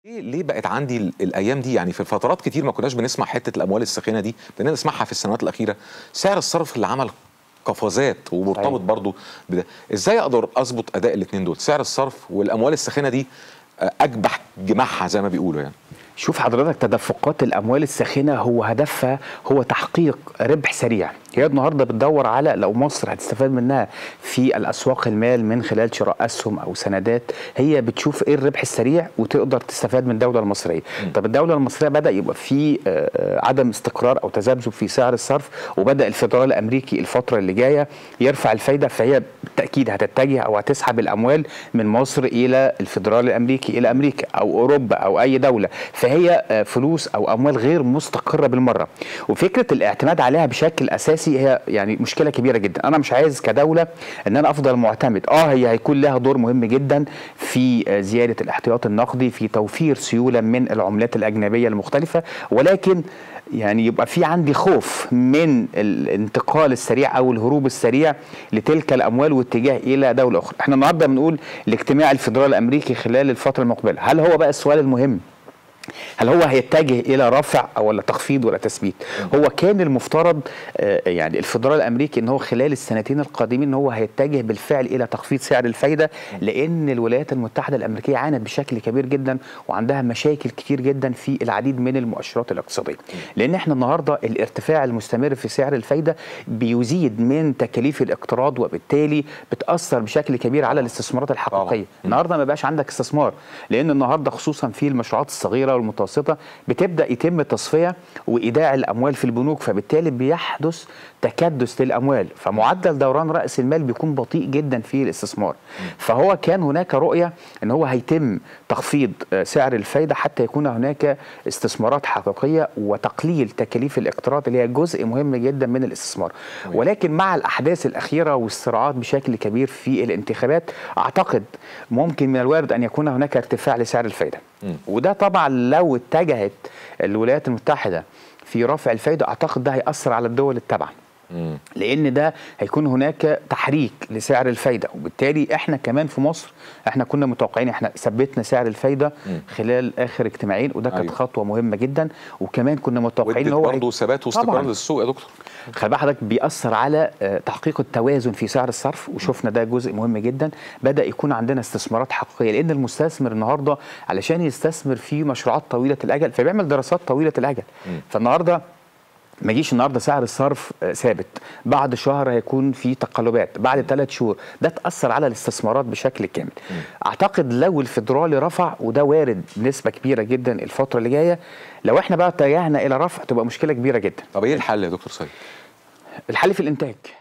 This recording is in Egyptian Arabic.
ليه ليه بقت عندي ال- الايام دي يعني في الفترات كتير ما كناش بنسمع حته الاموال الساخنه دي بقينا نسمعها في السنوات الاخيره سعر الصرف اللي عمل قفزات ومرتبط صحيح. برضو بده ازاي اقدر اظبط اداء الاثنين دول سعر الصرف والاموال الساخنه دي آه، اكبح جماحها زي ما بيقولوا يعني شوف حضرتك تدفقات الاموال الساخنه هو هدفها هو تحقيق ربح سريع هي النهارده بتدور على لو مصر هتستفاد منها في الاسواق المال من خلال شراء اسهم او سندات هي بتشوف ايه الربح السريع وتقدر تستفاد من الدوله المصريه طب الدوله المصريه بدا يبقى في آه، آه، عدم استقرار او تذبذب في سعر الصرف وبدا الفدرالي الامريكي الفتره اللي جايه يرفع الفايده فهي بالتاكيد هتتجه او هتسحب الاموال من مصر الى الفدرالي الامريكي الى امريكا او اوروبا او اي دوله فهي آه، فلوس او اموال غير مستقره بالمره وفكره الاعتماد عليها بشكل اساسي هي يعني مشكله كبيره جدا انا مش عايز كدوله ان انا افضل معتمد اه هي هيكون لها دور مهم جدا في آه، زياده الاحتياط النقدي في توفير سيوله من العملات الاجنبيه المختلفه ولكن يعني يبقى في عندي خوف من الانتقال السريع او الهروب السريع لتلك الاموال واتجاه الى دوله اخرى احنا النهارده بنقول الاجتماع الفدرالي الامريكي خلال الفتره المقبله هل هو بقى السؤال المهم هل هو هيتجه الى رفع او ولا تخفيض ولا تثبيت هو كان المفترض آه، يعني الفدرالي الامريكي ان هو خلال السنتين القادمين ان هو هيتجه بالفعل الى تخفيض سعر الفايده لان الولايات المتحده الامريكيه عانت بشكل كبير جدا وعندها مشاكل كتير جدا في العديد من المؤشرات الاقتصاديه لان احنا النهارده الارتفاع المستمر في سعر الفايده بيزيد من تكاليف الاقتراض وبالتالي بتاثر بشكل كبير على الاستثمارات الحقيقيه النهارده ما بقاش عندك استثمار لان النهارده خصوصا في المشروعات الصغيره والمتوسطه بتبدا يتم تصفيه وايداع الاموال في البنوك فبالتالي بيحدث تكدس للاموال فمعدل دوران راس المال بيكون بطيء جدا في الاستثمار فهو كان هناك رؤيه ان هو هيتم تخفيض آه، سعر الفايده حتى يكون هناك استثمارات حقيقيه وتقليل تكاليف الاقتراض اللي هي جزء مهم جدا من الاستثمار ولكن مع الاحداث الاخيره والصراعات بشكل كبير في الانتخابات اعتقد ممكن من الوارد ان يكون هناك ارتفاع لسعر الفايده وده طبعا لو اتجهت الولايات المتحده في رفع الفايده اعتقد ده هياثر على الدول التابعه لان ده هيكون هناك تحريك لسعر الفايده وبالتالي احنا كمان في مصر احنا كنا متوقعين احنا ثبتنا سعر الفايده خلال اخر اجتماعين وده كانت أيوة. خطوه مهمه جدا وكمان كنا متوقعين ودت ان هو برضه ثبات واستقرار طبعاً. للسوق يا دكتور خلي بالك حضرتك بيأثر على آه، تحقيق التوازن في سعر الصرف وشفنا ده جزء مهم جدا بدأ يكون عندنا استثمارات حقيقية لأن المستثمر النهاردة علشان يستثمر في مشروعات طويلة الأجل فبيعمل دراسات طويلة الأجل فالنهاردة ما يجيش النهارده سعر الصرف آه، ثابت بعد شهر هيكون في تقلبات بعد ثلاث شهور ده تاثر على الاستثمارات بشكل كامل اعتقد لو الفدرالي رفع وده وارد بنسبه كبيره جدا الفتره اللي جايه لو احنا بقى اتجهنا الى رفع تبقى مشكله كبيره جدا طب ايه الحل يا دكتور سيد الحل في الانتاج